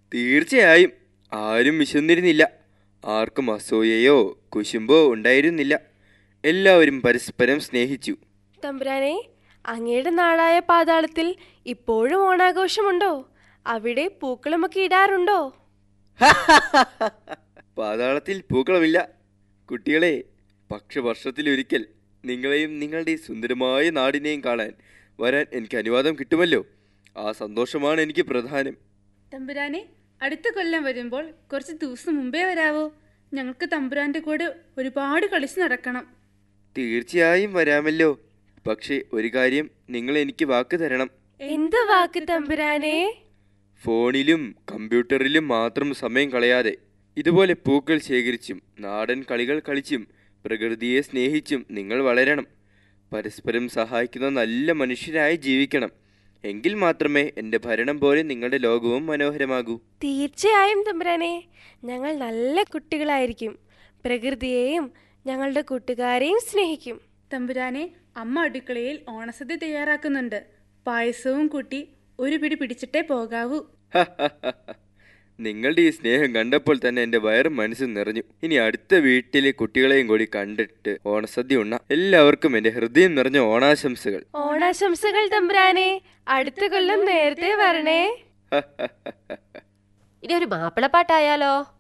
തീർച്ചയായും ആരും വിശന്നിരുന്നില്ല ആർക്കും അസൂയയോ കുശുമ്പോ ഉണ്ടായിരുന്നില്ല എല്ലാവരും പരസ്പരം സ്നേഹിച്ചു തമ്പുരാനെ അങ്ങയുടെ നാടായ പാതാളത്തിൽ ഇപ്പോഴും ഓണാഘോഷമുണ്ടോ അവിടെ പൂക്കളുമൊക്കെ ഇടാറുണ്ടോ പാതാളത്തിൽ പൂക്കളമില്ല കുട്ടികളെ പക്ഷെ വർഷത്തിലൊരിക്കൽ നിങ്ങളെയും നിങ്ങളുടെ ഈ സുന്ദരമായ നാടിനെയും കാണാൻ വരാൻ എനിക്ക് അനുവാദം കിട്ടുമല്ലോ ആ സന്തോഷമാണ് എനിക്ക് പ്രധാനം തമ്പുരാനെ അടുത്ത കൊല്ലം വരുമ്പോൾ കുറച്ച് ദിവസം മുമ്പേ വരാവോ ഞങ്ങൾക്ക് തമ്പുരാന്റെ കൂടെ ഒരുപാട് കളിച്ച് നടക്കണം തീർച്ചയായും വരാമല്ലോ പക്ഷേ ഒരു കാര്യം നിങ്ങൾ എനിക്ക് വാക്ക് തരണം എന്ത് വാക്ക് തമ്പുരാനെ ഫോണിലും കമ്പ്യൂട്ടറിലും മാത്രം സമയം കളയാതെ ഇതുപോലെ പൂക്കൾ ശേഖരിച്ചും നാടൻ കളികൾ കളിച്ചും പ്രകൃതിയെ സ്നേഹിച്ചും നിങ്ങൾ വളരണം പരസ്പരം സഹായിക്കുന്ന നല്ല മനുഷ്യരായി ജീവിക്കണം എങ്കിൽ മാത്രമേ എൻ്റെ ഭരണം പോലെ നിങ്ങളുടെ ലോകവും മനോഹരമാകൂ തീർച്ചയായും തമ്പുരാനെ ഞങ്ങൾ നല്ല കുട്ടികളായിരിക്കും പ്രകൃതിയെയും ഞങ്ങളുടെ കൂട്ടുകാരെയും സ്നേഹിക്കും തമ്പുരാനെ അമ്മ അടുക്കളയിൽ ഓണസദ്യ തയ്യാറാക്കുന്നുണ്ട് പായസവും കൂട്ടി ഒരു പിടി പിടിച്ചിട്ടേ പോകാവൂ നിങ്ങളുടെ ഈ സ്നേഹം കണ്ടപ്പോൾ തന്നെ എൻ്റെ വയറും മനസ്സും നിറഞ്ഞു ഇനി അടുത്ത വീട്ടിലെ കുട്ടികളെയും കൂടി കണ്ടിട്ട് ഓണസദ്യ ഉണ്ണാം എല്ലാവർക്കും എൻ്റെ ഹൃദയം നിറഞ്ഞ ഓണാശംസകൾ ഓണാശംസകൾ തമ്പുരാനെ അടുത്ത കൊല്ലം നേരത്തെ വരണേ ഇനി ഒരു മാപ്പിളപ്പാട്ടായാലോ